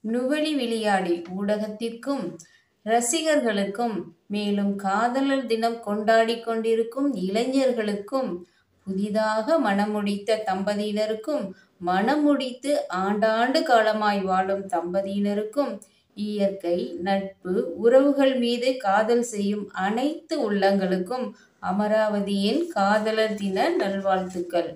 நுவலி விளையாடி ஊடகத்திற்கும் ரசிகர்களுக்கும் மேலும் காதலர் தினம் கொண்டாடிக் கொண்டிருக்கும் இளைஞர்களுக்கும் புதிதாக மணமுடித்த தம்பதியினருக்கும் மணமுடித்து ஆண்டாண்டு காலமாய் வாழும் தம்பதியினருக்கும் இயற்கை நட்பு உறவுகள் மீது காதல் செய்யும் அனைத்து உள்ளங்களுக்கும் அமராவதியின் காதலர் தின நல்வாழ்த்துக்கள்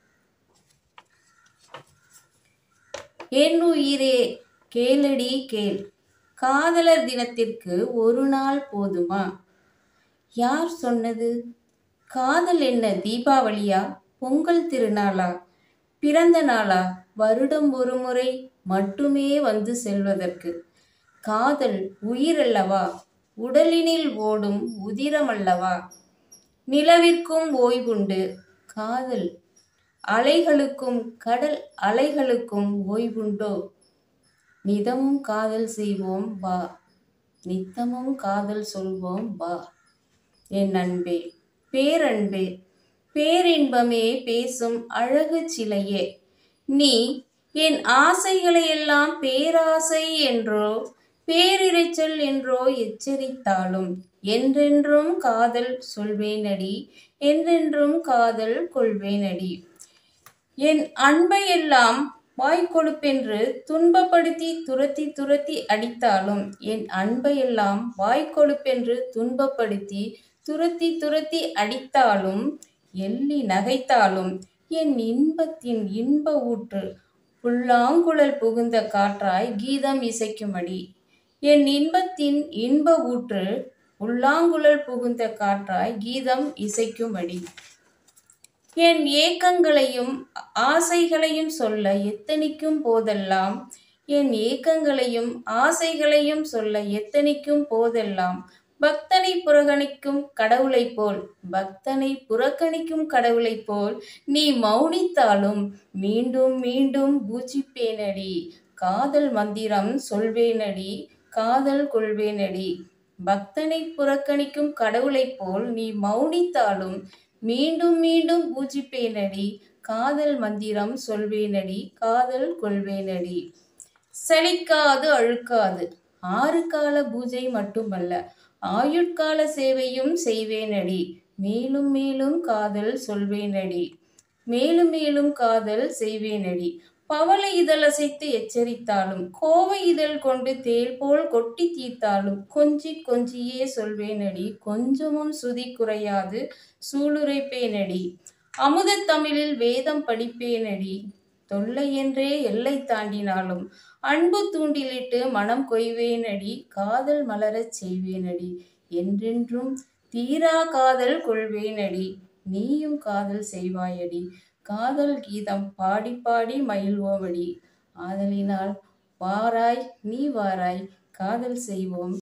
என் உயிரே கேளடி கேள் காதலர் தினத்திற்கு ஒரு நாள் போதுமா யார் சொன்னது காதல் என்ன தீபாவளியா பொங்கல் திருநாளா பிறந்த நாளா வருடம் ஒரு முறை மட்டுமே வந்து செல்வதற்கு காதல் உயிரல்லவா உடலினில் ஓடும் உதிரமல்லவா நிலவிற்கும் ஓய்வுண்டு காதல் அலைகளுக்கும் கடல் அலைகளுக்கும் ஓய்வுண்டோ நிதமும் காதல் செய்வோம் வா நித்தமும் காதல் சொல்வோம் வா என் அன்பே பேரன்பே பேரின்பமே பேசும் அழகு சிலையே நீ என் ஆசைகளையெல்லாம் பேராசை என்றோ பேரிரைச்சல் என்றோ எச்சரித்தாலும் என்றென்றும் காதல் சொல்வேனடி என்றென்றும் காதல் கொள்வேனடி என் அன்பையெல்லாம் வாய்க்கொழுப்பென்று துன்பப்படுத்தி துரத்தி துரத்தி அடித்தாலும் என் அன்பையெல்லாம் வாய்க்கொழுப்பென்று துன்பப்படுத்தி துரத்தி துரத்தி அடித்தாலும் எள்ளி நகைத்தாலும் என் இன்பத்தின் இன்ப ஊற்று புல்லாங்குழல் புகுந்த காற்றாய் கீதம் இசைக்குமடி என் இன்பத்தின் இன்ப ஊற்று புல்லாங்குழல் புகுந்த காற்றாய் கீதம் இசைக்குமடி என் ஏக்கங்களையும் ஆசைகளையும் சொல்ல எத்தனிக்கும் போதெல்லாம் என் ஏக்கங்களையும் ஆசைகளையும் சொல்ல எத்தனிக்கும் போதெல்லாம் பக்தனை புறக்கணிக்கும் கடவுளைப் போல் பக்தனை புறக்கணிக்கும் கடவுளைப் போல் நீ மௌனித்தாலும் மீண்டும் மீண்டும் பூஜிப்பேனடி காதல் மந்திரம் சொல்வேனடி காதல் கொள்வேனடி பக்தனை புறக்கணிக்கும் கடவுளைப் போல் நீ மௌனித்தாலும் மீண்டும் மீண்டும் பூஜிப்பேனடி காதல் மந்திரம் சொல்வேனடி காதல் கொள்வேனடி சலிக்காது அழுக்காது ஆறு கால பூஜை மட்டுமல்ல ஆயுட்கால சேவையும் செய்வேனடி மேலும் மேலும் காதல் சொல்வேனடி மேலும் மேலும் காதல் செய்வேனடி பவள இதழ் அசைத்து எச்சரித்தாலும் கோவை இதழ் கொண்டு தேல் போல் கொட்டி தீர்த்தாலும் கொஞ்சி கொஞ்சியே சொல்வேனடி கொஞ்சமும் சுதி குறையாது சூளுரைப்பேனடி அமுத தமிழில் வேதம் படிப்பேனடி தொல்லை என்றே எல்லை தாண்டினாலும் அன்பு தூண்டிலிட்டு மனம் கொய்வேனடி காதல் மலரச் செய்வேனடி என்றென்றும் தீரா காதல் கொள்வேனடி நீயும் காதல் செய்வாயடி காதல் கீதம் பாடி பாடி மகிழ்வோமடி ஆதலினால் வாராய் நீ வாராய் காதல் செய்வோம்